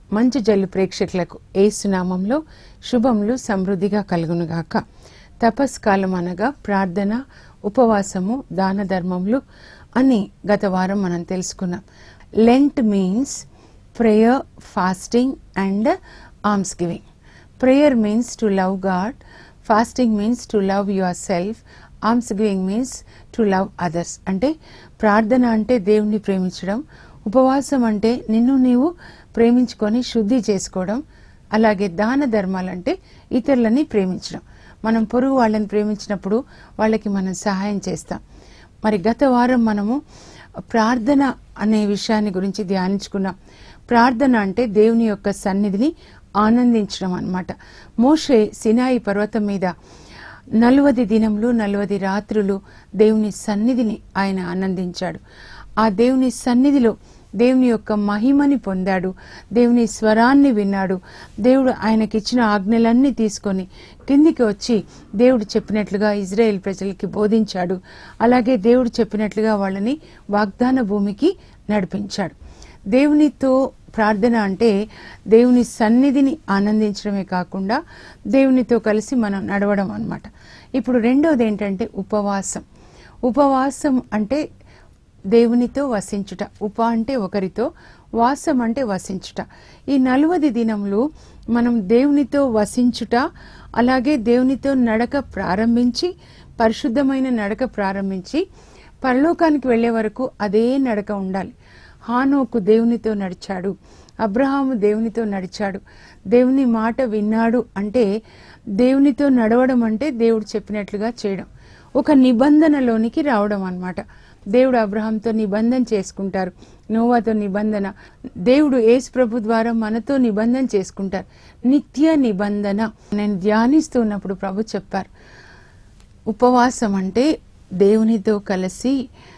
మంచి జల్లు ప్రేక్షకులకు ఏసునామంలో శుభములు సమృద్ధిగా కలుగునుగాక తపస్కాలం అనగా ప్రార్థన ఉపవాసము దాన ధర్మములు అని గత వారం మనం తెలుసుకున్నాం Lent means prayer fasting and alms giving prayer means to love God fasting means to love yourself alms giving means to love others అంటే ప్రార్థన అంటే దేవుణ్ణి ప్రేమించడం ఉపవాసం అంటే నిన్ను నీవు ప్రేమించుకొని శుద్ధి చేసుకోవడం అలాగే దాన ధర్మాలంటే ఇతరులని ప్రేమించడం మనం పొరుగు వాళ్ళని ప్రేమించినప్పుడు వాళ్ళకి మనం సహాయం చేస్తాం మరి గత వారం మనము ప్రార్థన అనే విషయాన్ని గురించి ధ్యానించుకున్నాం ప్రార్థన అంటే దేవుని యొక్క సన్నిధిని ఆనందించడం అన్నమాట మోషే సినాయి పర్వతం మీద నలువది దినములు నలువది రాత్రులు దేవుని సన్నిధిని ఆయన ఆనందించాడు ఆ దేవుని సన్నిధిలో దేవుని యొక్క మహిమని పొందాడు దేవుని స్వరాన్ని విన్నాడు దేవుడు ఆయనకిచ్చిన ఆజ్ఞలన్నీ తీసుకొని కిందికి వచ్చి దేవుడు చెప్పినట్లుగా ఇజ్రాయెల్ ప్రజలకి బోధించాడు అలాగే దేవుడు చెప్పినట్లుగా వాళ్ళని వాగ్దాన భూమికి నడిపించాడు దేవునితో ప్రార్థన అంటే దేవుని సన్నిధిని ఆనందించడమే కాకుండా దేవునితో కలిసి మనం నడవడం అన్నమాట ఇప్పుడు రెండవది ఏంటంటే ఉపవాసం ఉపవాసం అంటే దేవునితో వసించుట ఉప అంటే ఒకరితో వాసం అంటే వసించుట ఈ నలువది దినములు మనం దేవునితో వసించుట అలాగే దేవునితో నడక ప్రారంభించి పరిశుద్ధమైన నడక ప్రారంభించి పరలోకానికి వెళ్లే వరకు అదే నడక ఉండాలి హానోకు దేవునితో నడిచాడు అబ్రహాము దేవునితో నడిచాడు దేవుని మాట విన్నాడు అంటే దేవునితో నడవడం అంటే దేవుడు చెప్పినట్లుగా చేయడం ఒక నిబంధనలోనికి రావడం అన్నమాట దేవుడు అబ్రహాంతో నిబంధన చేసుకుంటారు నోవాతో నిబంధన దేవుడు యేసు ప్రభు ద్వారా మనతో నిబంధన చేసుకుంటారు నిత్య నిబంధన నేను ధ్యానిస్తున్నప్పుడు ప్రభు చెప్పారు ఉపవాసం అంటే దేవునితో కలిసి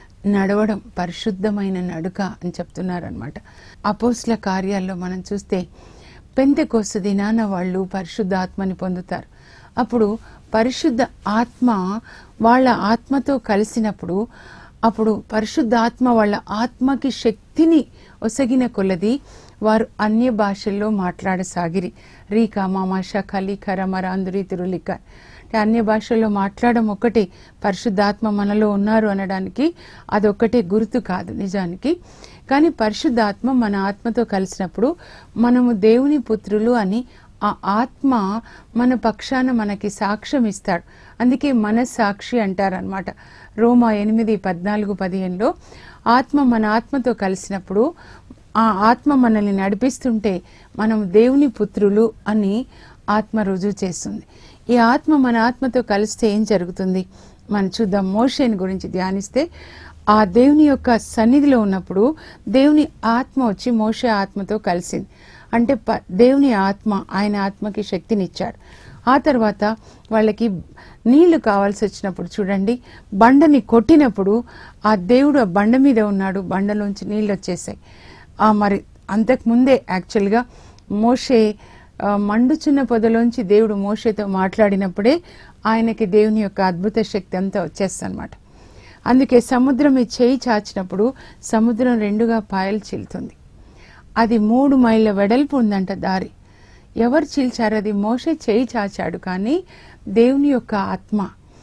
నడవడం పరిశుద్ధమైన నడుక అని చెప్తున్నారు అనమాట అపోస్ల కార్యాల్లో మనం చూస్తే పెంతెకొస్సు దినాన వాళ్ళు పరిశుద్ధాత్మని పొందుతారు అప్పుడు పరిశుద్ధ ఆత్మ వాళ్ళ ఆత్మతో కలిసినప్పుడు అప్పుడు పరిశుద్ధాత్మ వాళ్ళ ఆత్మకి శక్తిని ఒసగిన కొలది వారు అన్య భాషల్లో మాట్లాడసాగిరి రీకా మామాష కలి కరమర అందురి తిరులిక అంటే అన్య భాషల్లో మాట్లాడడం ఒకటే పరిశుద్ధాత్మ మనలో ఉన్నారు అనడానికి అదొక్కటే గుర్తు కాదు నిజానికి కానీ పరిశుద్ధాత్మ మన ఆత్మతో కలిసినప్పుడు మనము దేవుని పుత్రులు అని ఆ ఆత్మ మన పక్షాన మనకి సాక్ష్యం ఇస్తాడు అందుకే మన సాక్షి అంటారనమాట రోమా ఎనిమిది పద్నాలుగు పదిహేనులో ఆత్మ మన ఆత్మతో కలిసినప్పుడు ఆ ఆత్మ మనల్ని నడిపిస్తుంటే మనం దేవుని పుత్రులు అని ఆత్మ రుజువు చేస్తుంది ఈ ఆత్మ మన ఆత్మతో కలిస్తే ఏం జరుగుతుంది మనం చూద్దాం మోషేని గురించి ధ్యానిస్తే ఆ దేవుని యొక్క సన్నిధిలో ఉన్నప్పుడు దేవుని ఆత్మ వచ్చి మోషే ఆత్మతో కలిసింది అంటే ప దేవుని ఆత్మ ఆయన ఆత్మకి శక్తినిచ్చాడు ఆ తర్వాత వాళ్ళకి నీళ్లు కావాల్సి వచ్చినప్పుడు చూడండి బండని కొట్టినప్పుడు ఆ దేవుడు ఆ బండ మీద ఉన్నాడు బండలోంచి నీళ్ళు వచ్చేసాయి ఆ మరి అంతకు ముందే యాక్చువల్గా మోషే ఆ, మండుచున్న పొదలోంచి దేవుడు మోషేతో మాట్లాడినప్పుడే ఆయనకి దేవుని యొక్క అద్భుత శక్తి అంతా వచ్చేస్తనమాట అందుకే సముద్రం ఈ చేయి చాచినప్పుడు సముద్రం రెండుగా పాయలు చీలుతుంది అది మూడు మైళ్ళ వెడల్పు ఉందంట దారి ఎవరు చీల్చారు అది మోషే చేయి చాచాడు కానీ దేవుని యొక్క ఆత్మ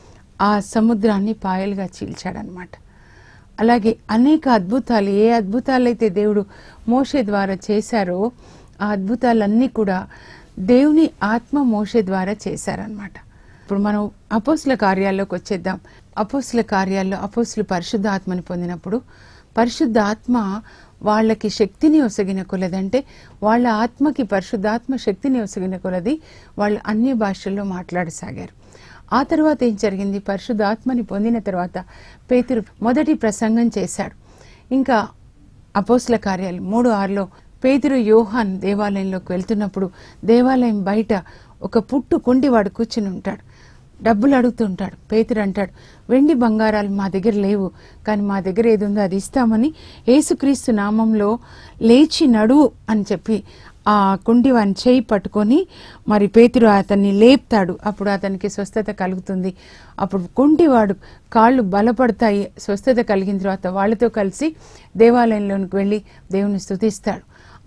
ఆ సముద్రాన్ని పాయలుగా చీల్చాడనమాట అలాగే అనేక అద్భుతాలు ఏ అద్భుతాలైతే దేవుడు మోషే ద్వారా చేశారో ఆ అద్భుతాలన్నీ కూడా దేవుని ఆత్మ మోషే ద్వారా చేశారనమాట ఇప్పుడు మనం అపోస్ల కార్యాల్లోకి వచ్చేద్దాం అపోస్ల కార్యాల్లో అపోస్లు పరిశుద్ధ ఆత్మని పొందినప్పుడు పరిశుద్ధ ఆత్మ వాళ్ళకి శక్తిని ఒసగిన కొలదంటే వాళ్ళ ఆత్మకి పరిశుద్ధాత్మ శక్తిని ఒసగిన కొలది వాళ్ళు అన్ని భాషల్లో మాట్లాడసాగారు ఆ తర్వాత ఏం జరిగింది పరిశుద్ధాత్మని పొందిన తర్వాత పేతురు మొదటి ప్రసంగం చేశాడు ఇంకా అపోస్ల కార్యాలు మూడు ఆరులో పేతురు యోహాన్ దేవాలయంలోకి వెళ్తున్నప్పుడు దేవాలయం బయట ఒక పుట్టు కుండి వాడు కూర్చుని ఉంటాడు డబ్బులు అడుగుతుంటాడు పేతురు అంటాడు వెండి బంగారాలు మా దగ్గర లేవు కానీ మా దగ్గర ఏది ఉందో అది ఇస్తామని యేసుక్రీస్తు నామంలో లేచి నడువు అని చెప్పి ఆ కుండి వాని చేయి పట్టుకొని మరి పేతురు అతన్ని లేపుతాడు అప్పుడు అతనికి స్వస్థత కలుగుతుంది అప్పుడు కుంటివాడు కాళ్ళు బలపడతాయి స్వస్థత కలిగిన తర్వాత వాళ్ళతో కలిసి దేవాలయంలోనికి వెళ్ళి దేవుని స్తుతిస్తాడు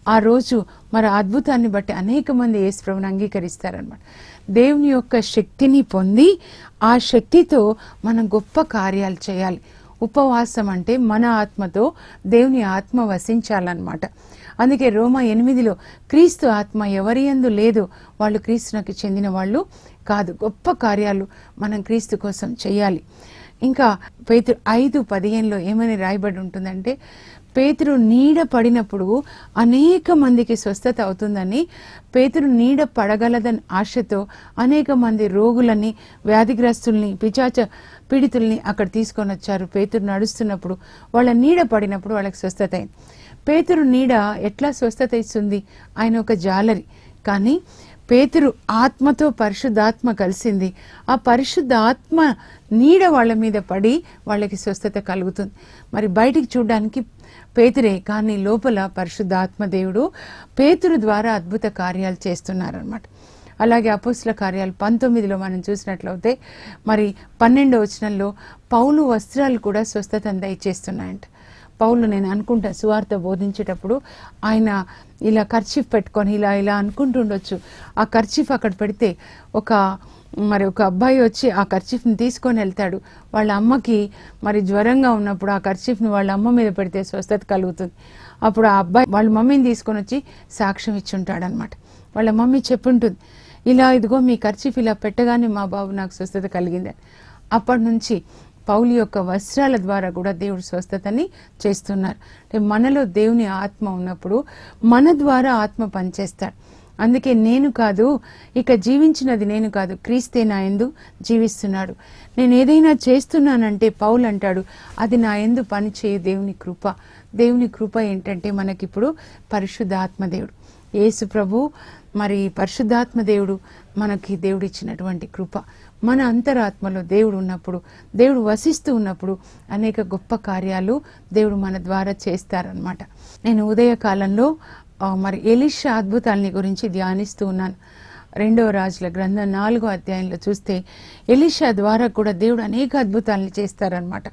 ఆ రోజు మరి అద్భుతాన్ని బట్టి అనేక మంది యేసు ప్రభుని అంగీకరిస్తారనమాట దేవుని యొక్క శక్తిని పొంది ఆ శక్తితో మనం గొప్ప కార్యాలు చేయాలి ఉపవాసం అంటే మన ఆత్మతో దేవుని ఆత్మ వసించాలన్నమాట అందుకే రోమా ఎనిమిదిలో క్రీస్తు ఆత్మ ఎవరి యందు లేదు వాళ్ళు క్రీస్తునకు చెందిన వాళ్ళు కాదు గొప్ప కార్యాలు మనం క్రీస్తు కోసం చేయాలి ఇంకా పేతురు ఐదు పదిహేనులో ఏమని రాయబడి ఉంటుందంటే పేతురు నీడ పడినప్పుడు అనేక మందికి స్వస్థత అవుతుందని పేతురు నీడ పడగలదని ఆశతో అనేక మంది రోగులని వ్యాధిగ్రస్తుల్ని పిచాచ పీడితుల్ని అక్కడ తీసుకొని వచ్చారు పేతురు నడుస్తున్నప్పుడు వాళ్ళ నీడ పడినప్పుడు వాళ్ళకి స్వస్థత అయింది పేతురు నీడ ఎట్లా స్వస్థత ఇస్తుంది ఆయన ఒక జాలరి కానీ పేతురు ఆత్మతో పరిశుద్ధాత్మ కలిసింది ఆ పరిశుద్ధ ఆత్మ నీడ వాళ్ళ మీద పడి వాళ్ళకి స్వస్థత కలుగుతుంది మరి బయటికి చూడడానికి పేతురే కానీ లోపల పరిశుద్ధాత్మ దేవుడు పేతురు ద్వారా అద్భుత కార్యాలు చేస్తున్నారనమాట అలాగే అపోస్ల కార్యాలు పంతొమ్మిదిలో మనం చూసినట్లయితే మరి పన్నెండో వచనంలో పౌలు వస్త్రాలు కూడా స్వస్థతను దయచేస్తున్నాయంట పౌలు నేను అనుకుంటా సువార్త బోధించేటప్పుడు ఆయన ఇలా ఖర్చీఫ్ పెట్టుకొని ఇలా ఇలా అనుకుంటుండొచ్చు ఆ ఖర్చీఫ్ అక్కడ పెడితే ఒక మరి ఒక అబ్బాయి వచ్చి ఆ ఖర్చీఫ్ని తీసుకొని వెళ్తాడు వాళ్ళ అమ్మకి మరి జ్వరంగా ఉన్నప్పుడు ఆ ఖర్చీఫ్ని వాళ్ళ అమ్మ మీద పెడితే స్వస్థత కలుగుతుంది అప్పుడు ఆ అబ్బాయి వాళ్ళ మమ్మీని తీసుకొని వచ్చి సాక్ష్యం ఇచ్చుంటాడు అనమాట వాళ్ళ మమ్మీ చెప్పుంటుంది ఇలా ఇదిగో మీ ఖర్చీఫ్ ఇలా పెట్టగానే మా బాబు నాకు స్వస్థత కలిగిందని అప్పటి నుంచి పౌలు యొక్క వస్త్రాల ద్వారా కూడా దేవుడు స్వస్థతని చేస్తున్నారు అంటే మనలో దేవుని ఆత్మ ఉన్నప్పుడు మన ద్వారా ఆత్మ పనిచేస్తాడు అందుకే నేను కాదు ఇక జీవించినది నేను కాదు క్రీస్తే నా ఎందు జీవిస్తున్నాడు నేను ఏదైనా చేస్తున్నానంటే పౌలు అంటాడు అది నా ఎందు పని చేయ దేవుని కృప దేవుని కృప ఏంటంటే మనకిప్పుడు పరిశుద్ధాత్మ దేవుడు యేసు ప్రభు మరి పరిశుద్ధాత్మ దేవుడు మనకి దేవుడు ఇచ్చినటువంటి కృప మన అంతరాత్మలో దేవుడు ఉన్నప్పుడు దేవుడు వసిస్తూ ఉన్నప్పుడు అనేక గొప్ప కార్యాలు దేవుడు మన ద్వారా చేస్తారనమాట నేను ఉదయకాలంలో ఆ, మరి ఎలిషా అద్భుతాలని గురించి ధ్యానిస్తూ ఉన్నాను రెండవ రాజుల గ్రంథం నాలుగో అధ్యాయంలో చూస్తే ఎలిషా ద్వారా కూడా దేవుడు అనేక అద్భుతాలను చేస్తారనమాట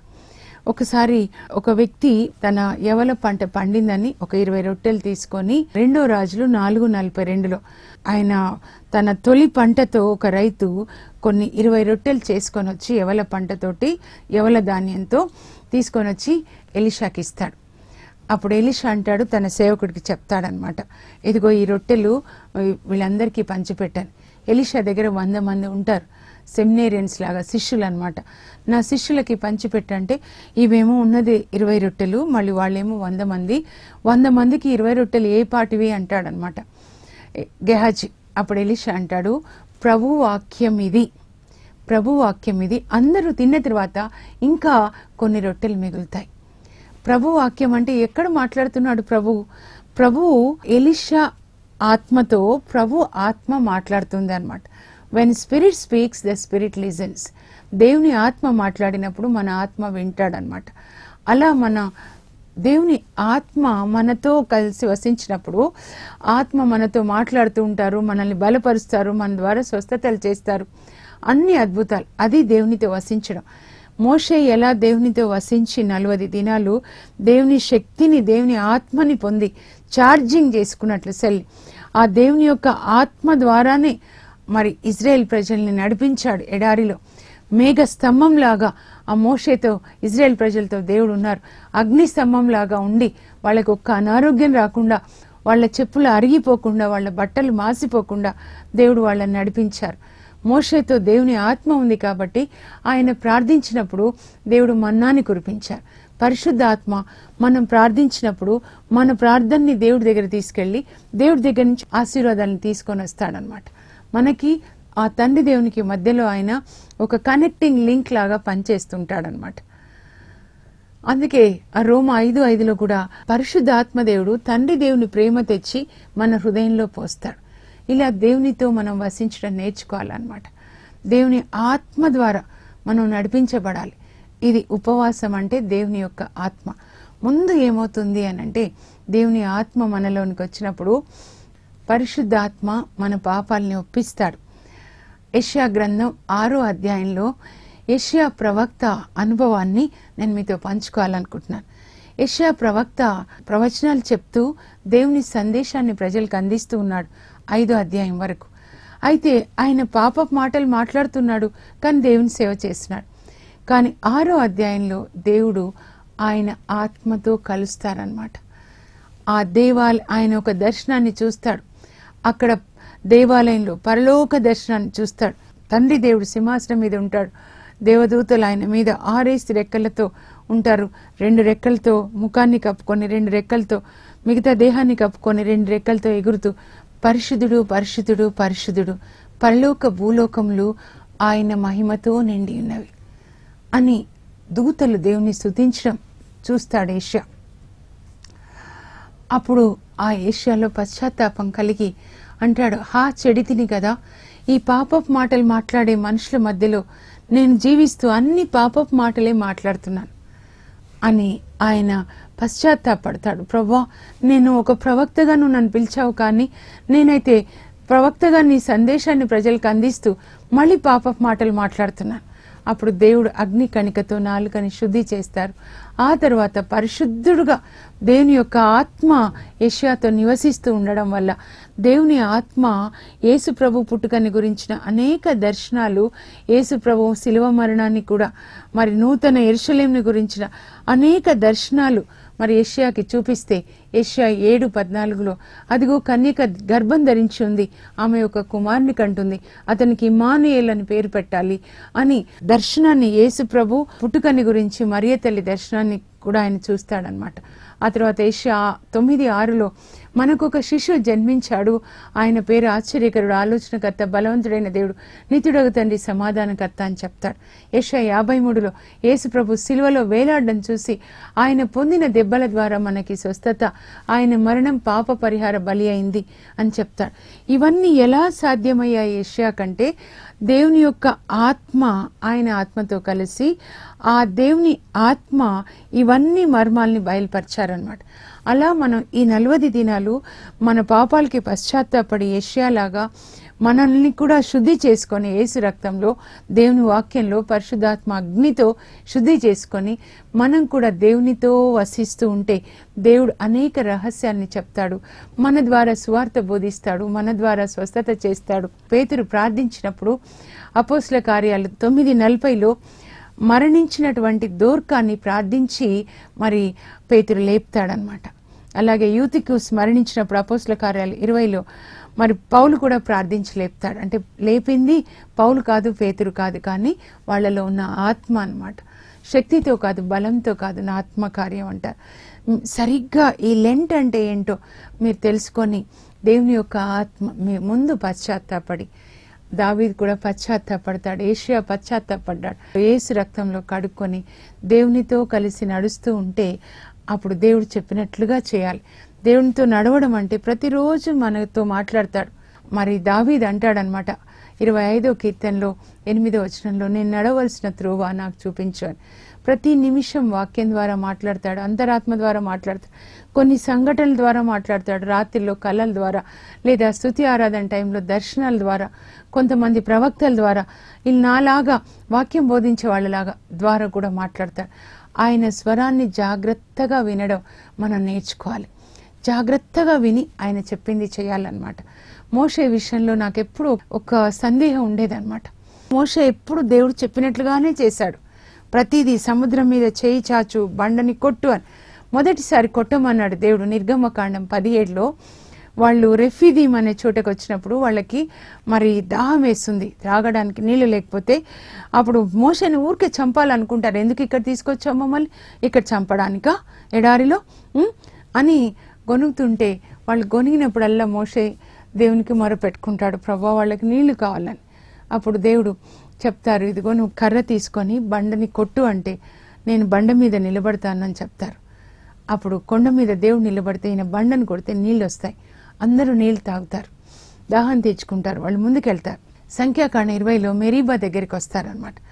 ఒకసారి ఒక వ్యక్తి తన యవల పంట పండిందని ఒక ఇరవై రొట్టెలు తీసుకొని రెండో రాజులు నాలుగు నలభై రెండులో ఆయన తన తొలి పంటతో ఒక రైతు కొన్ని ఇరవై రొట్టెలు చేసుకొని వచ్చి యవల పంటతోటి యవల ధాన్యంతో తీసుకొని వచ్చి ఎలిషాకి ఇస్తాడు అప్పుడు ఎలిషా అంటాడు తన సేవకుడికి చెప్తాడనమాట ఇదిగో ఈ రొట్టెలు వీళ్ళందరికీ పంచిపెట్టాను ఎలిషా దగ్గర వంద మంది ఉంటారు సెమినేరియన్స్ లాగా శిష్యులు అనమాట నా శిష్యులకి పంచిపెట్టంటే ఇవేమో ఉన్నది ఇరవై రొట్టెలు మళ్ళీ వాళ్ళేమో వంద మంది వంద మందికి ఇరవై రొట్టెలు ఏ పాటివి అంటాడనమాట గెహాజీ అప్పుడు ఎలిషా అంటాడు ప్రభు వాక్యం ఇది ప్రభు వాక్యం ఇది అందరూ తిన్న తర్వాత ఇంకా కొన్ని రొట్టెలు మిగులుతాయి ప్రభు వాక్యం అంటే ఎక్కడ మాట్లాడుతున్నాడు ప్రభు ప్రభు ఎలిషా ఆత్మతో ప్రభు ఆత్మ మాట్లాడుతుంది అనమాట when spirit speaks the spirit listens దేవుని ఆత్మ మాట్లాడినప్పుడు మన ఆత్మ వింటాడనమాట అలా మన దేవుని ఆత్మ మనతో కలిసి వసించినప్పుడు ఆత్మ మనతో మాట్లాడుతూ ఉంటారు మనల్ని బలపరుస్తారు మన ద్వారా స్వస్థతలు చేస్తారు అన్ని అద్భుతాలు అది దేవునితో వసించడం మోషే ఎలా దేవునితో వసించి నలవది దినాలు దేవుని శక్తిని దేవుని ఆత్మని పొంది ఛార్జింగ్ చేసుకున్నట్లు సెల్ ఆ దేవుని యొక్క ఆత్మ ద్వారానే మరి ఇజ్రాయెల్ ప్రజల్ని నడిపించాడు ఎడారిలో మేఘ స్తంభం లాగా ఆ మోషేతో ఇజ్రాయెల్ ప్రజలతో దేవుడు ఉన్నారు అగ్ని స్తంభం లాగా ఉండి వాళ్ళకి ఒక్క అనారోగ్యం రాకుండా వాళ్ళ చెప్పులు అరిగిపోకుండా వాళ్ళ బట్టలు మాసిపోకుండా దేవుడు వాళ్ళని నడిపించారు మోషేతో దేవుని ఆత్మ ఉంది కాబట్టి ఆయన ప్రార్థించినప్పుడు దేవుడు మన్నాని కురిపించారు పరిశుద్ధ ఆత్మ మనం ప్రార్థించినప్పుడు మన ప్రార్థనని దేవుడి దగ్గర తీసుకెళ్లి దేవుడి దగ్గర నుంచి ఆశీర్వాదాలను తీసుకొని వస్తాడనమాట మనకి ఆ తండ్రి దేవునికి మధ్యలో ఆయన ఒక కనెక్టింగ్ లింక్ లాగా పనిచేస్తుంటాడనమాట అందుకే ఆ రోమ ఐదు ఐదులో కూడా పరిశుద్ధాత్మ దేవుడు తండ్రి దేవుని ప్రేమ తెచ్చి మన హృదయంలో పోస్తాడు ఇలా దేవునితో మనం వసించడం నేర్చుకోవాలన్నమాట దేవుని ఆత్మ ద్వారా మనం నడిపించబడాలి ఇది ఉపవాసం అంటే దేవుని యొక్క ఆత్మ ముందు ఏమవుతుంది అని అంటే దేవుని ఆత్మ మనలోనికి వచ్చినప్పుడు పరిశుద్ధాత్మ మన పాపాలని ఒప్పిస్తాడు యష్యా గ్రంథం ఆరో అధ్యాయంలో యష్యా ప్రవక్త అనుభవాన్ని నేను మీతో పంచుకోవాలనుకుంటున్నాను యెషయా ప్రవక్త ప్రవచనాలు చెప్తూ దేవుని సందేశాన్ని ప్రజలకు అందిస్తూ ఉన్నాడు ఐదో అధ్యాయం వరకు అయితే ఆయన పాప మాటలు మాట్లాడుతున్నాడు కానీ దేవుని సేవ చేస్తున్నాడు కానీ ఆరో అధ్యాయంలో దేవుడు ఆయన ఆత్మతో కలుస్తారనమాట ఆ దేవాలయ ఆయన ఒక దర్శనాన్ని చూస్తాడు అక్కడ దేవాలయంలో పరలోక దర్శనాన్ని చూస్తాడు తండ్రి దేవుడు సింహాసనం మీద ఉంటాడు దేవదూతలు ఆయన మీద ఆరేసి రెక్కలతో ఉంటారు రెండు రెక్కలతో ముఖాన్ని కప్పుకొని రెండు రెక్కలతో మిగతా దేహాన్ని కప్పుకొని రెండు రెక్కలతో ఎగురుతూ పరిశుద్ధుడు పరిశుద్ధుడు పరిశుద్ధుడు పరలోక భూలోకములు ఆయన మహిమతో నిండి ఉన్నవి అని దూతలు దేవుని స్తుతించడం చూస్తాడు ఏషియా అప్పుడు ఆ ఏషియాలో పశ్చాత్తాపం కలిగి అంటాడు హా చెడితిని కదా ఈ పాపపు మాటలు మాట్లాడే మనుషుల మధ్యలో నేను జీవిస్తూ అన్ని పాపపు మాటలే మాట్లాడుతున్నాను అని ఆయన పశ్చాత్తాపడతాడు ప్రభా నేను ఒక ప్రవక్తగా నువ్వు నన్ను పిలిచావు కానీ నేనైతే ప్రవక్తగా నీ సందేశాన్ని ప్రజలకు అందిస్తూ మళ్ళీ పాపపు మాటలు మాట్లాడుతున్నాను అప్పుడు దేవుడు అగ్ని కణికతో నాలుకని శుద్ధి చేస్తారు ఆ తర్వాత పరిశుద్ధుడుగా దేవుని యొక్క ఆత్మ యష్యాతో నివసిస్తూ ఉండడం వల్ల దేవుని ఆత్మ యేసు ప్రభు పుట్టుకని గురించిన అనేక దర్శనాలు యేసు ప్రభు శిలువ మరణాన్ని కూడా మరి నూతన ఎరుషలేంని గురించిన అనేక దర్శనాలు మరి ఏషియాకి చూపిస్తే ఏషియా ఏడు పద్నాలుగులో అదిగో కన్యక గర్భం ధరించి ఉంది ఆమె ఒక కుమారుని కంటుంది అతనికి ఇమానుయేల్ అని పేరు పెట్టాలి అని దర్శనాన్ని యేసు ప్రభు పుట్టుకని గురించి మరియ తల్లి దర్శనాన్ని కూడా ఆయన చూస్తాడనమాట ఆ తర్వాత ఏషియా తొమ్మిది ఆరులో మనకు ఒక శిశువు జన్మించాడు ఆయన పేరు ఆశ్చర్యకరుడు ఆలోచనకర్త బలవంతుడైన దేవుడు నితుడగు తండ్రి సమాధానకర్త అని చెప్తాడు ఏషియా యాభై మూడులో యేసు ప్రభు సిలువలో వేలాడడం చూసి ఆయన పొందిన దెబ్బల ద్వారా మనకి స్వస్థత ఆయన మరణం పాప పరిహార బలి అయింది అని చెప్తాడు ఇవన్నీ ఎలా సాధ్యమయ్యాయి ఏషియా కంటే దేవుని యొక్క ఆత్మ ఆయన ఆత్మతో కలిసి ఆ దేవుని ఆత్మ ఇవన్నీ మర్మాల్ని బయలుపరిచారనమాట అలా మనం ఈ నలవది దినాలు మన పాపాలకి పశ్చాత్తాపడి ఏషియాలాగా మనల్ని కూడా శుద్ధి చేసుకొని యేసు రక్తంలో దేవుని వాక్యంలో పరిశుద్ధాత్మ అగ్నితో శుద్ధి చేసుకొని మనం కూడా దేవునితో వసిస్తూ ఉంటే దేవుడు అనేక రహస్యాల్ని చెప్తాడు మన ద్వారా సువార్త బోధిస్తాడు మన ద్వారా స్వస్థత చేస్తాడు పేతురు ప్రార్థించినప్పుడు అపోస్ల కార్యాలు తొమ్మిది నలభైలో మరణించినటువంటి దోర్కాన్ని ప్రార్థించి మరి పేతురు లేపుతాడనమాట అలాగే యూతిక్యూస్ మరణించినప్పుడు అపోస్ల కార్యాలు ఇరవైలో మరి పౌలు కూడా ప్రార్థించి లేపుతాడు అంటే లేపింది పౌలు కాదు పేతురు కాదు కానీ వాళ్ళలో ఉన్న ఆత్మ అన్నమాట శక్తితో కాదు బలంతో కాదు నా ఆత్మ కార్యం అంటారు మ్, సరిగ్గా ఈ లెంట్ అంటే ఏంటో మీరు తెలుసుకొని దేవుని యొక్క ఆత్మ మీ ముందు పశ్చాత్తాపడి దావీద్ కూడా పశ్చాత్తాపడతాడు ఏషియా పశ్చాత్తాపడ్డాడు ఏసు రక్తంలో కడుక్కొని దేవునితో కలిసి నడుస్తూ ఉంటే అప్పుడు దేవుడు చెప్పినట్లుగా చేయాలి దేవునితో నడవడం అంటే ప్రతిరోజు మనతో మాట్లాడతాడు మరి దావీద్ అంటాడనమాట ఇరవై ఐదో కీర్తనలో ఎనిమిదో వచనంలో నేను నడవలసిన త్రోవ నాకు చూపించాను ప్రతి నిమిషం వాక్యం ద్వారా మాట్లాడతాడు అంతరాత్మ ద్వారా మాట్లాడతాడు కొన్ని సంఘటనల ద్వారా మాట్లాడతాడు రాత్రిలో కళల ద్వారా లేదా స్థుతి ఆరాధన టైంలో దర్శనాల ద్వారా కొంతమంది ప్రవక్తల ద్వారా వీళ్ళు నాలాగా వాక్యం బోధించే వాళ్ళలాగా ద్వారా కూడా మాట్లాడతాడు ఆయన స్వరాన్ని జాగ్రత్తగా వినడం మనం నేర్చుకోవాలి జాగ్రత్తగా విని ఆయన చెప్పింది చేయాలన్నమాట మోషే విషయంలో నాకు ఎప్పుడు ఒక సందేహం ఉండేదన్నమాట మోషే ఎప్పుడు దేవుడు చెప్పినట్లుగానే చేశాడు ప్రతిదీ సముద్రం మీద చేయి చాచు బండని కొట్టు అని మొదటిసారి కొట్టమన్నాడు దేవుడు నిర్గమకాండం పదిహేడులో వాళ్ళు రెఫీదీమ్ అనే చోటకు వచ్చినప్పుడు వాళ్ళకి మరి దాహం వేస్తుంది త్రాగడానికి నీళ్లు లేకపోతే అప్పుడు మోషని ఊరికే చంపాలనుకుంటారు ఎందుకు ఇక్కడ తీసుకొచ్చాం మమ్మల్ని ఇక్కడ చంపడానికా ఎడారిలో ఉం? అని గొనుగుతుంటే వాళ్ళు గొనిగినప్పుడల్లా మోషే దేవునికి మొరపెట్టుకుంటాడు ప్రభా వాళ్ళకి నీళ్లు కావాలని అప్పుడు దేవుడు చెప్తారు ఇదిగో నువ్వు కర్ర తీసుకొని బండని కొట్టు అంటే నేను బండ మీద నిలబడతానని చెప్తారు అప్పుడు కొండ మీద దేవుడు నిలబడితే ఈయన బండను కొడితే నీళ్ళు వస్తాయి అందరూ నీళ్ళు తాగుతారు దాహం తెచ్చుకుంటారు వాళ్ళు ముందుకెళ్తారు సంఖ్యాకాండ ఇరవైలో మెరీబా దగ్గరికి వస్తారనమాట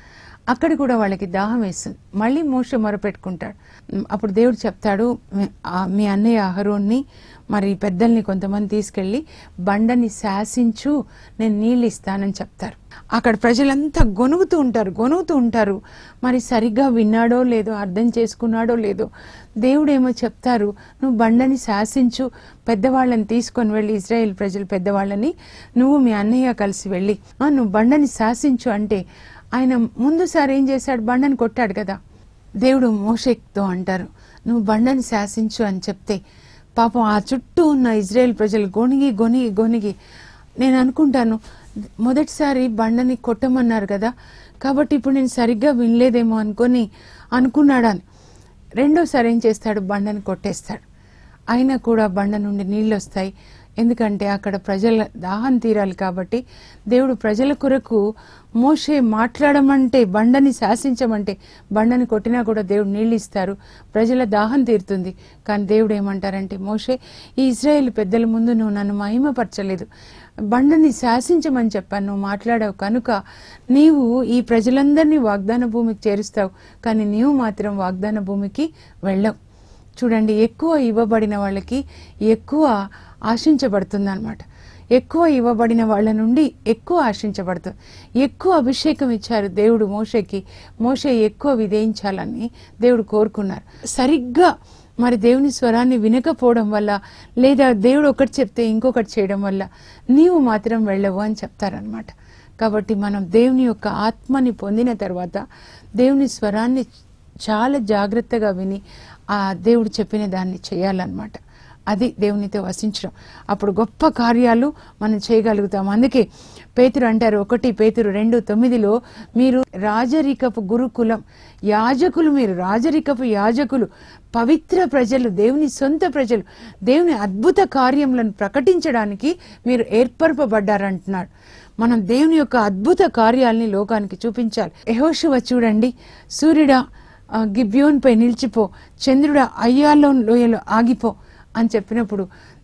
అక్కడ కూడా వాళ్ళకి దాహం వేస్తుంది మళ్ళీ మోష మొరపెట్టుకుంటాడు ఉమ్, అప్పుడు దేవుడు చెప్తాడు "మీ- ఆ, మీ అన్నయ్య అహరోన్ని మరి పెద్దల్ని కొంతమంది తీసుకెళ్ళి బండని శాసించు నేను నీళ్ళు ఇస్తానని చెప్తారు అక్కడ ప్రజలంతా గొనుగుతూ ఉంటారు గొనుగుతూ ఉంటారు మరి సరిగ్గా విన్నాడో లేదో అర్థం చేసుకున్నాడో లేదో దేవుడేమో చెప్తారు నువ్వు బండని శాసించు పెద్దవాళ్ళని తీసుకొని వెళ్ళి ఇజ్రాయెల్ ప్రజలు పెద్దవాళ్ళని నువ్వు మీ అన్నయ్య కలిసి వెళ్ళి "ఆ, నువ్వు బండని శాసించు అంటే ఆయన ముందుసారి ఏం చేశాడు బండని కొట్టాడు కదా దేవుడు మోషేక్తో అంటారు నువ్వు బండని శాసించు అని చెప్తే పాపం ఆ చుట్టూ ఉన్న ఇజ్రాయెల్ ప్రజలు గొనిగి గొనిగి గొనిగి నేను అనుకుంటాను మొదటిసారి బండని కొట్టమన్నారు కదా కాబట్టి ఇప్పుడు నేను సరిగ్గా వినలేదేమో అనుకొని అనుకున్నాడని రెండోసారి ఏం చేస్తాడు బండని కొట్టేస్తాడు అయినా కూడా బండ నుండి నీళ్ళు వస్తాయి ఎందుకంటే అక్కడ ప్రజల దాహం తీరాలి కాబట్టి దేవుడు ప్రజల కొరకు మోషే మాట్లాడమంటే బండని శాసించమంటే బండని కొట్టినా కూడా దేవుడు నీళ్ళు ఇస్తారు ప్రజల దాహం తీరుతుంది కానీ దేవుడు ఏమంటారంటే మోషే ఈ ఇజ్రాయేల్ పెద్దల ముందు నువ్వు నన్ను మహిమపరచలేదు బండని శాసించమని చెప్పాను నువ్వు మాట్లాడావు కనుక నీవు ఈ ప్రజలందరినీ వాగ్దాన భూమికి చేరుస్తావు కానీ నీవు మాత్రం వాగ్దాన భూమికి వెళ్ళవు చూడండి ఎక్కువ ఇవ్వబడిన వాళ్ళకి ఎక్కువ ఆశించబడుతుంది అనమాట ఎక్కువ ఇవ్వబడిన వాళ్ళ నుండి ఎక్కువ ఆశించబడుతుంది ఎక్కువ అభిషేకం ఇచ్చారు దేవుడు మోషేకి మోషే ఎక్కువ విధేయించాలని దేవుడు కోరుకున్నారు సరిగ్గా మరి దేవుని స్వరాన్ని వినకపోవడం వల్ల లేదా దేవుడు ఒకటి చెప్తే ఇంకొకటి చేయడం వల్ల నీవు మాత్రం వెళ్ళవు అని చెప్తారనమాట కాబట్టి మనం దేవుని యొక్క ఆత్మని పొందిన తర్వాత దేవుని స్వరాన్ని చాలా జాగ్రత్తగా విని ఆ దేవుడు చెప్పిన దాన్ని చేయాలన్నమాట అది దేవునితో వసించడం అప్పుడు గొప్ప కార్యాలు మనం చేయగలుగుతాం అందుకే పేతురు అంటారు ఒకటి పేతురు రెండు తొమ్మిదిలో మీరు రాజరికపు గురుకులం యాజకులు మీరు రాజరికపు యాజకులు పవిత్ర ప్రజలు దేవుని సొంత ప్రజలు దేవుని అద్భుత కార్యములను ప్రకటించడానికి మీరు ఏర్పరపబడ్డారంటున్నాడు మనం దేవుని యొక్క అద్భుత కార్యాలని లోకానికి చూపించాలి యెహోషువ చూడండి సూర్యుడా ఆ, గిబ్యోన్పై నిలిచిపో చంద్రుడా అయ్యాలో లోయలో ఆగిపో అని చెప్పినప్పుడు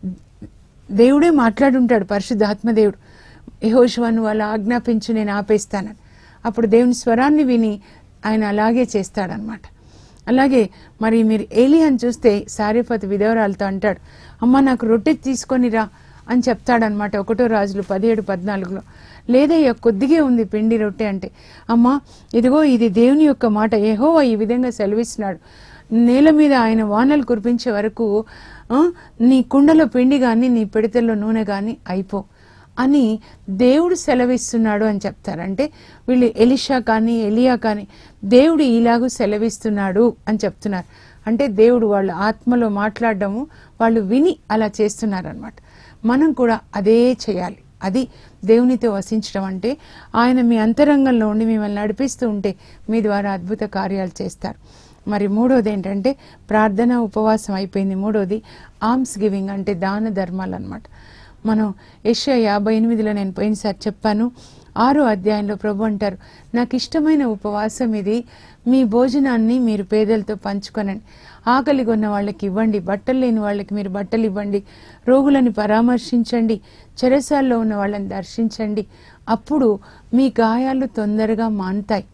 దేవుడే మాట్లాడుంటాడు పరిశుద్ధాత్మదేవుడు యహోశివ నువ్వు అలా ఆజ్ఞాపించు నేను ఆపేస్తానని అప్పుడు దేవుని స్వరాన్ని విని ఆయన అలాగే చేస్తాడనమాట అలాగే మరి మీరు ఏలియాని చూస్తే సారేపతి విధవరాలతో అంటాడు అమ్మ నాకు రొట్టె తీసుకొని రా అని చెప్తాడనమాట ఒకటో రాజులు పదిహేడు పద్నాలుగులో లేదయ్యా కొద్దిగే ఉంది పిండి రొట్టె అంటే అమ్మా ఇదిగో ఇది దేవుని యొక్క మాట యెహోవా ఈ విధంగా సెలవిస్తున్నాడు నేల మీద ఆయన వానలు కురిపించే వరకు ఆ, నీ కుండలో పిండి కానీ నీ పిడితల్లో నూనె కానీ అయిపో అని దేవుడు సెలవిస్తున్నాడు అని చెప్తారంటే వీళ్ళు ఎలిషా కానీ ఎలియా కానీ దేవుడు ఇలాగూ సెలవిస్తున్నాడు అని చెప్తున్నారు అంటే దేవుడు వాళ్ళ ఆత్మలో మాట్లాడడము వాళ్ళు విని అలా చేస్తున్నారు అనమాట మనం కూడా అదే చేయాలి అది దేవునితో వసించడం అంటే ఆయన మీ అంతరంగంలో ఉండి మిమ్మల్ని నడిపిస్తూ ఉంటే మీ ద్వారా అద్భుత కార్యాలు చేస్తారు మరి మూడోది ఏంటంటే ప్రార్థన ఉపవాసం అయిపోయింది మూడోది ఆర్మ్స్ గివింగ్ అంటే దాన ధర్మాలు అనమాట మనం ఏషియా యాభై ఎనిమిదిలో నేను పోయినసారి చెప్పాను ఆరో అధ్యాయంలో ప్రభు అంటారు నాకు ఇష్టమైన ఉపవాసం ఇది మీ భోజనాన్ని మీరు పేదలతో పంచుకొనండి ఆకలి కొన్న వాళ్ళకి ఇవ్వండి బట్టలు లేని వాళ్ళకి మీరు బట్టలు ఇవ్వండి రోగులను పరామర్శించండి చెరసాల్లో ఉన్న వాళ్ళని దర్శించండి అప్పుడు మీ గాయాలు తొందరగా మాన్తాయి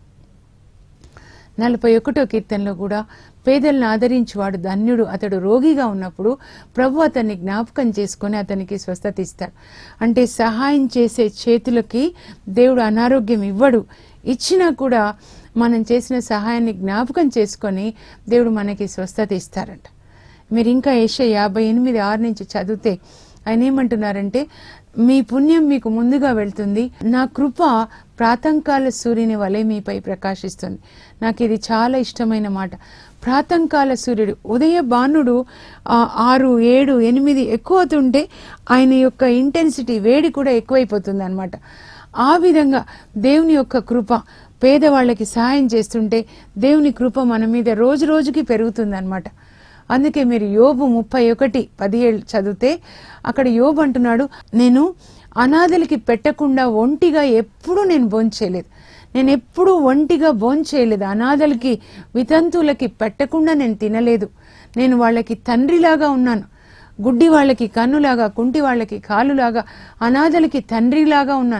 నలభై ఒకటో కీర్తనలో కూడా పేదలను ఆదరించేవాడు ధన్యుడు అతడు రోగిగా ఉన్నప్పుడు ప్రభు అతన్ని జ్ఞాపకం చేసుకొని అతనికి స్వస్థత ఇస్తాడు అంటే సహాయం చేసే చేతులకి దేవుడు అనారోగ్యం ఇవ్వడు ఇచ్చినా కూడా మనం చేసిన సహాయాన్ని జ్ఞాపకం చేసుకొని దేవుడు మనకి స్వస్థత ఇస్తారంట మీరు ఇంకా ఏషియా యాభై ఎనిమిది ఆరు నుంచి చదివితే ఆయన ఏమంటున్నారంటే మీ పుణ్యం మీకు ముందుగా వెళ్తుంది నా కృప ప్రాతంకాల సూర్యుని వలె మీపై ప్రకాశిస్తుంది నాకు ఇది చాలా ఇష్టమైన మాట ప్రాతంకాల సూర్యుడు ఉదయ బాణుడు ఆ, ఆరు ఏడు ఎనిమిది ఎక్కువ అవుతుంటే ఆయన యొక్క ఇంటెన్సిటీ వేడి కూడా ఎక్కువైపోతుంది అనమాట ఆ విధంగా దేవుని యొక్క కృప పేదవాళ్ళకి సహాయం చేస్తుంటే దేవుని కృప మన మీద రోజు రోజుకి పెరుగుతుంది అందుకే మీరు యోబు ముప్పై ఒకటి పదిహేడు చదివితే అక్కడ యోబు అంటున్నాడు నేను అనాథలకి పెట్టకుండా ఒంటిగా ఎప్పుడూ నేను భోంచేయలేదు నేను ఎప్పుడూ ఒంటిగా భోంచేయలేదు అనాథలకి వితంతువులకి పెట్టకుండా నేను తినలేదు నేను వాళ్ళకి తండ్రిలాగా ఉన్నాను గుడ్డి వాళ్ళకి కన్నులాగా కుంటి వాళ్ళకి కాలులాగా అనాథలకి తండ్రిలాగా ఉన్నాను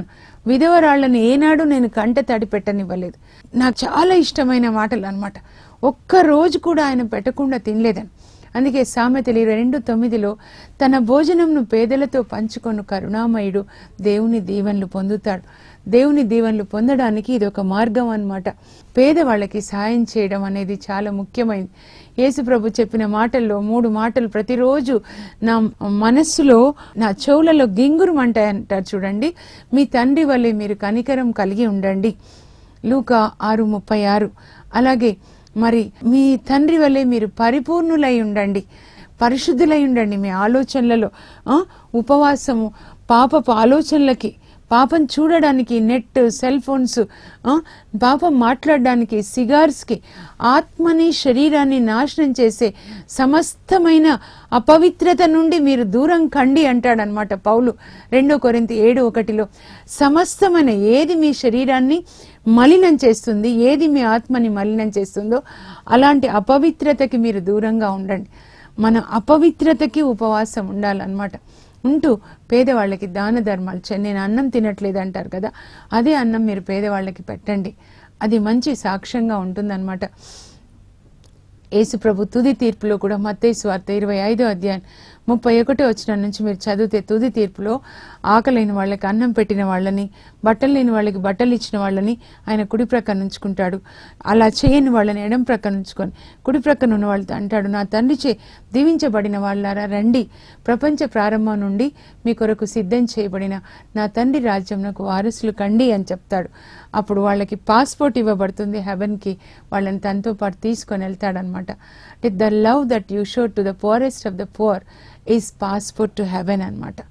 విధవరాళ్ళని ఏనాడు నేను కంట తడి పెట్టనివ్వలేదు నాకు చాలా ఇష్టమైన మాటలు అన్నమాట ఒక్క రోజు కూడా ఆయన పెట్టకుండా తినలేదని అందుకే సామెతలు ఇరవై రెండు తొమ్మిదిలో తన భోజనంను పేదలతో పంచుకొను కరుణామయుడు దేవుని దీవెనలు పొందుతాడు దేవుని దీవెనలు పొందడానికి ఇది ఒక మార్గం అన్నమాట పేదవాళ్ళకి సాయం చేయడం అనేది చాలా ముఖ్యమైనది యేసు ప్రభు చెప్పిన మాటల్లో మూడు మాటలు ప్రతిరోజు నా మనస్సులో నా చెవులలో గింగురుమంటాయంటారు చూడండి మీ తండ్రి వల్లే మీరు కనికరం కలిగి ఉండండి లూకా ఆరు ముప్పై ఆరు అలాగే మరి మీ తండ్రి వల్లే మీరు పరిపూర్ణులై ఉండండి పరిశుద్ధులై ఉండండి మీ ఆలోచనలలో ఆ, ఉపవాసము పాపపు ఆలోచనలకి పాపం చూడడానికి నెట్ సెల్ ఫోన్స్ ఆ, పాపం మాట్లాడడానికి సిగార్స్కి ఆత్మని శరీరాన్ని నాశనం చేసే సమస్తమైన అపవిత్రత నుండి మీరు దూరం కండి అంటాడనమాట పౌలు రెండో కొరింత ఏడు ఒకటిలో సమస్తమైన ఏది మీ శరీరాన్ని మలినం చేస్తుంది ఏది మీ ఆత్మని మలినం చేస్తుందో అలాంటి అపవిత్రతకి మీరు దూరంగా ఉండండి మన అపవిత్రతకి ఉపవాసం ఉండాలన్నమాట ఉంటూ పేదవాళ్ళకి దాన ధర్మాలు చే నేను అన్నం తినట్లేదు అంటారు కదా అదే అన్నం మీరు పేదవాళ్ళకి పెట్టండి అది మంచి సాక్ష్యంగా ఉంటుందన్నమాట యేసు ప్రభు తుది తీర్పులో కూడా మత్తయి స్వార్థ ఇరవై ఐదో అధ్యాయం ముప్పై ఒకటో వచ్చిన నుంచి మీరు చదివితే తుది తీర్పులో ఆకలైన వాళ్ళకి అన్నం పెట్టిన వాళ్ళని బట్టలు లేని వాళ్ళకి బట్టలు ఇచ్చిన వాళ్ళని ఆయన కుడి ప్రక్కన ఉంచుకుంటాడు అలా చేయని వాళ్ళని ఎడం ప్రక్కన ఉంచుకొని కుడి ప్రక్కన ఉన్న వాళ్ళతో అంటాడు నా తండ్రి చే దీవించబడిన వాళ్ళారా రండి ప్రపంచ ప్రారంభం నుండి మీ కొరకు సిద్ధం చేయబడిన నా తండ్రి రాజ్యంకు వారసులు కండి అని చెప్తాడు అప్పుడు వాళ్ళకి పాస్పోర్ట్ ఇవ్వబడుతుంది హెవెన్కి వాళ్ళని తనతో పాటు తీసుకొని వెళ్తాడనమాట the love that you show to the poorest of the poor is passport to heaven అనమాట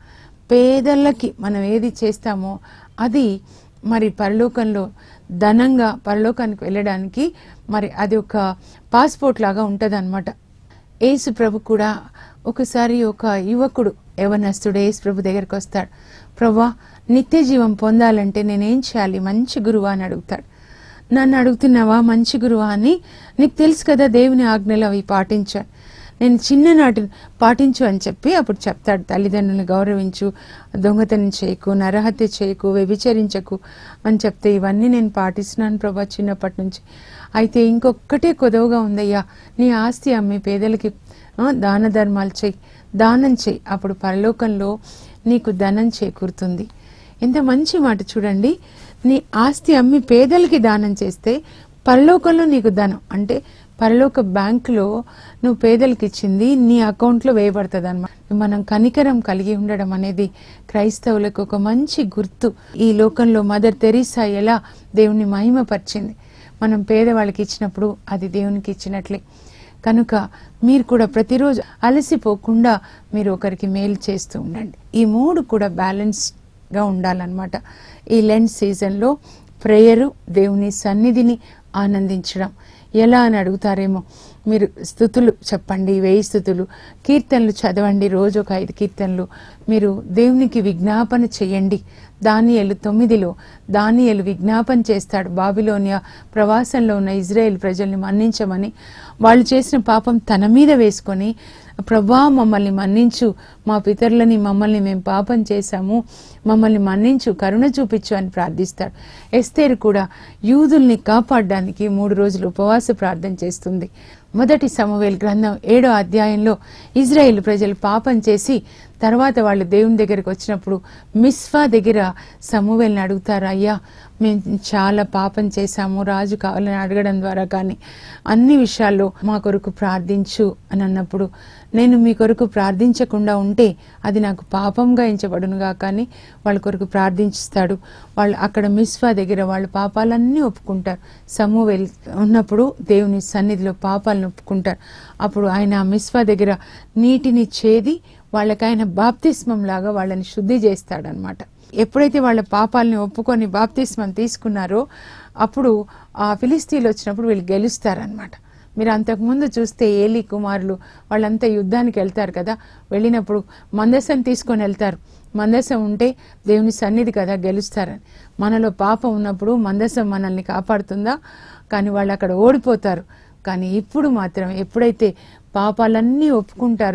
పేదలకి మనం ఏది చేస్తామో అది మరి పరలోకంలో ధనంగా పరలోకానికి వెళ్ళడానికి మరి అది ఒక పాస్పోర్ట్ లాగా ఉంటుంది యేసు ప్రభు కూడా ఒకసారి ఒక యువకుడు యవనస్తుడు యేసు ప్రభు దగ్గరికి వస్తాడు ప్రభా నిత్య జీవం పొందాలంటే నేనేం చేయాలి మంచి గురువా అని అడుగుతాడు నన్ను అడుగుతున్నావా మంచి గురువా అని నీకు తెలుసు కదా దేవుని ఆజ్ఞలు అవి పాటించాను నేను చిన్ననాటి పాటించు అని చెప్పి అప్పుడు చెప్తాడు తల్లిదండ్రులను గౌరవించు దొంగతనం చేయకు నరహత్య చేయకు వ్యభిచరించకు అని చెప్తే ఇవన్నీ నేను పాటిస్తున్నాను ప్రభా చిన్నప్పటి నుంచి అయితే ఇంకొక్కటే కొదవగా ఉందయ్యా నీ ఆస్తి అమ్మి పేదలకి ఆ, దాన ధర్మాలు చెయ్యి దానం చెయ్యి అప్పుడు పరలోకంలో నీకు ధనం చేకూరుతుంది ఎంత మంచి మాట చూడండి నీ ఆస్తి అమ్మి పేదలకి దానం చేస్తే పరలోకంలో నీకు ధనం అంటే పరలోక బ్యాంకులో నువ్వు పేదలకు ఇచ్చింది నీ అకౌంట్లో వేయబడుతుంది అనమాట మనం కనికరం కలిగి ఉండడం అనేది క్రైస్తవులకు ఒక మంచి గుర్తు ఈ లోకంలో మదర్ తెరీసా ఎలా దేవుని మహిమపరిచింది మనం పేదవాళ్ళకి ఇచ్చినప్పుడు అది దేవునికి ఇచ్చినట్లే కనుక మీరు కూడా ప్రతిరోజు అలసిపోకుండా మీరు ఒకరికి మేలు చేస్తూ ఉండండి ఈ మూడు కూడా బ్యాలెన్స్గా ఉండాలన్నమాట ఈ లెండ్ సీజన్లో ప్రేయరు దేవుని సన్నిధిని ఆనందించడం ఎలా అని అడుగుతారేమో మీరు స్థుతులు చెప్పండి వేయి స్థుతులు కీర్తనలు చదవండి రోజు ఒక ఐదు కీర్తనలు మీరు దేవునికి విజ్ఞాపన చేయండి దానియలు తొమ్మిదిలో దానియలు విజ్ఞాపన చేస్తాడు బాబిలోనియా ప్రవాసంలో ఉన్న ఇజ్రాయెల్ ప్రజల్ని మన్నించమని వాళ్ళు చేసిన పాపం తన మీద వేసుకొని ప్రభా మమ్మల్ని మన్నించు మా పితరులని మమ్మల్ని మేము పాపం చేశాము మమ్మల్ని మన్నించు కరుణ చూపించు అని ప్రార్థిస్తాడు ఎస్తేరు కూడా యూదుల్ని కాపాడడానికి మూడు రోజులు ఉపవాస ప్రార్థన చేస్తుంది మొదటి సమవేల్ గ్రంథం ఏడో అధ్యాయంలో ఇజ్రాయెల్ ప్రజలు పాపం చేసి తర్వాత వాళ్ళు దేవుని దగ్గరికి వచ్చినప్పుడు మిస్వా దగ్గర సమూవేల్ని అడుగుతారు అయ్యా మేము చాలా పాపం చేశాము రాజు కావాలని అడగడం ద్వారా కానీ అన్ని విషయాల్లో మా కొరకు ప్రార్థించు అని అన్నప్పుడు నేను మీ కొరకు ప్రార్థించకుండా ఉంటే అది నాకు పాపంగా ఎంచబడునుగా కానీ వాళ్ళ కొరకు ప్రార్థించుస్తాడు వాళ్ళు అక్కడ మిస్వా దగ్గర వాళ్ళ పాపాలన్నీ ఒప్పుకుంటారు సమూవేల్ ఉన్నప్పుడు దేవుని సన్నిధిలో పాపాలను ఒప్పుకుంటారు అప్పుడు ఆయన ఆ మిస్వా దగ్గర నీటిని చేది వాళ్ళకి ఆయన బాప్తిస్మం లాగా వాళ్ళని శుద్ధి చేస్తాడనమాట ఎప్పుడైతే వాళ్ళ పాపాలని ఒప్పుకొని బాప్తిస్మం తీసుకున్నారో అప్పుడు ఆ ఫిలిస్తీన్లు వచ్చినప్పుడు వీళ్ళు గెలుస్తారనమాట మీరు అంతకుముందు చూస్తే ఏలీ కుమారులు వాళ్ళంతా యుద్ధానికి వెళ్తారు కదా వెళ్ళినప్పుడు మందసం తీసుకొని వెళ్తారు మందసం ఉంటే దేవుని సన్నిధి కదా గెలుస్తారని మనలో పాపం ఉన్నప్పుడు మందసం మనల్ని కాపాడుతుందా కానీ వాళ్ళు అక్కడ ఓడిపోతారు కానీ ఇప్పుడు మాత్రం ఎప్పుడైతే పాపాలన్నీ ఒప్పుకుంటారో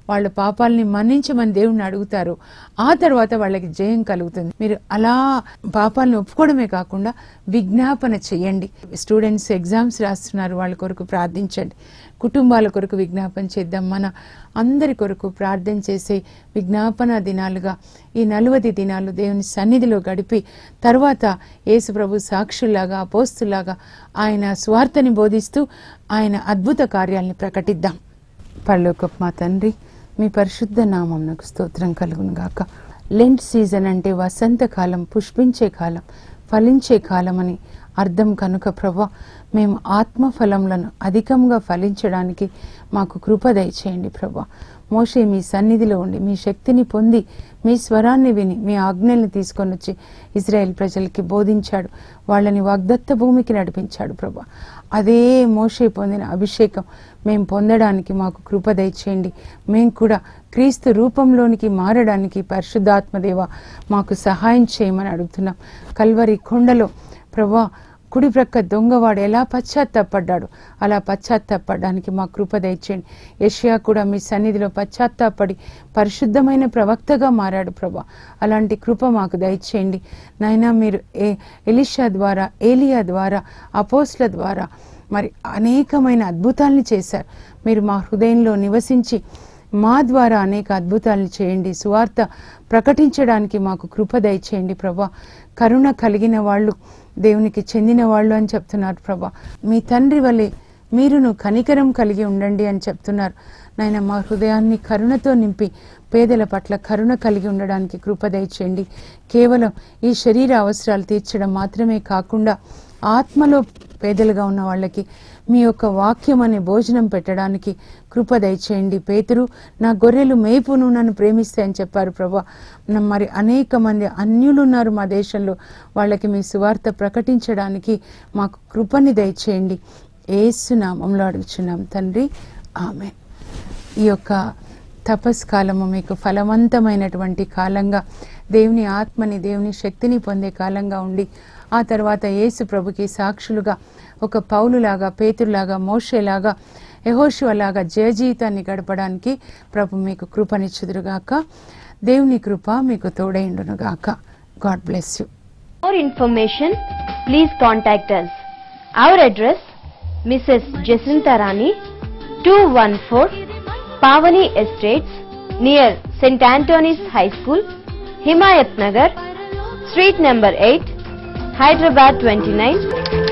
వాళ్ళ పాపాలని మన్నించమని దేవుణ్ణి అడుగుతారు ఆ తర్వాత వాళ్ళకి జయం కలుగుతుంది మీరు అలా పాపాలను ఒప్పుకోవడమే కాకుండా విజ్ఞాపన చేయండి స్టూడెంట్స్ ఎగ్జామ్స్ రాస్తున్నారు వాళ్ళ కొరకు ప్రార్థించండి కుటుంబాల కొరకు విజ్ఞాపన చేద్దాం మన అందరి కొరకు ప్రార్థన చేసే విజ్ఞాపన దినాలుగా ఈ నలువది దినాలు దేవుని సన్నిధిలో గడిపి తర్వాత యేసు ప్రభు సాక్షుల్లాగా అపోస్తులాగా ఆయన స్వార్థని బోధిస్తూ ఆయన అద్భుత కార్యాలను ప్రకటిద్దాం పరలోకపు మా తండ్రి మీ పరిశుద్ధ నామంనకు స్తోత్రం కలుగును గాక లెంట్ సీజన్ అంటే వసంతకాలం పుష్పించే కాలం ఫలించే కాలం అని అర్థం కనుక ప్రభా మేము ఆత్మఫలములను అధికంగా ఫలించడానికి మాకు కృప దయచేయండి ప్రభా మోషే మీ సన్నిధిలో ఉండి మీ శక్తిని పొంది మీ స్వరాన్ని విని మీ ఆజ్ఞల్ని తీసుకొని వచ్చి ఇజ్రాయెల్ ప్రజలకి బోధించాడు వాళ్ళని వాగ్దత్త భూమికి నడిపించాడు ప్రభా అదే మోషే పొందిన అభిషేకం మేము పొందడానికి మాకు కృప దయచేయండి మేము కూడా క్రీస్తు రూపంలోనికి మారడానికి పరిశుద్ధాత్మదేవ మాకు సహాయం చేయమని అడుగుతున్నాం కల్వరి కొండలో ప్రభా కుడి ప్రక్క దొంగవాడు ఎలా పశ్చాత్తాపడ్డాడు అలా పశ్చాత్తాపడడానికి మా కృప దయచేయండి యష్యా కూడా మీ సన్నిధిలో పశ్చాత్తాపడి పరిశుద్ధమైన ప్రవక్తగా మారాడు ప్రభా అలాంటి కృప మాకు దయచేయండి నాయనా మీరు ఏ ఎలిషా ద్వారా ఏలియా ద్వారా అపోస్ల ద్వారా మరి అనేకమైన అద్భుతాలను చేశారు మీరు మా హృదయంలో నివసించి మా ద్వారా అనేక అద్భుతాలను చేయండి సువార్త ప్రకటించడానికి మాకు కృప దయచేయండి ప్రభా కరుణ కలిగిన వాళ్ళు దేవునికి చెందిన వాళ్ళు అని చెప్తున్నారు ప్రభా మీ తండ్రి వలె మీరును కనికరం కలిగి ఉండండి అని చెప్తున్నారు నాయన మా హృదయాన్ని కరుణతో నింపి పేదల పట్ల కరుణ కలిగి ఉండడానికి కృప దయచేయండి కేవలం ఈ శరీర అవసరాలు తీర్చడం మాత్రమే కాకుండా ఆత్మలో పేదలుగా ఉన్న వాళ్ళకి మీ యొక్క వాక్యం అనే భోజనం పెట్టడానికి కృప దయచేయండి పేతురు నా గొర్రెలు మేపును నన్ను ప్రేమిస్తాయని చెప్పారు ప్రభా న- మరి అనేక మంది అన్యులు ఉన్నారు మా దేశంలో వాళ్ళకి మీ సువార్త ప్రకటించడానికి మాకు కృపని దయచేయండి ఏసునామంలో అడుగుచున్నాం తండ్రి ఆమె ఈ యొక్క తపస్ కాలము మీకు ఫలవంతమైనటువంటి కాలంగా దేవుని ఆత్మని దేవుని శక్తిని పొందే కాలంగా ఉండి ఆ తర్వాత యేసు ప్రభుకి సాక్షులుగా ఒక పౌలులాగా పేతురులాగా మోషేలాగా యహోషువలాగా జయ జీవితాన్ని గడపడానికి ప్రభు మీకు కృపనిచ్చుదురుగాక దేవుని కృప మీకు తోడైండునుగాక God bless you For more information, please contact us. Our address, Mrs. Jacinta Rani, 214 Pavani Estates, near St. Anthony's High School, Himayat Nagar, Street number 8, Hyderabad 29,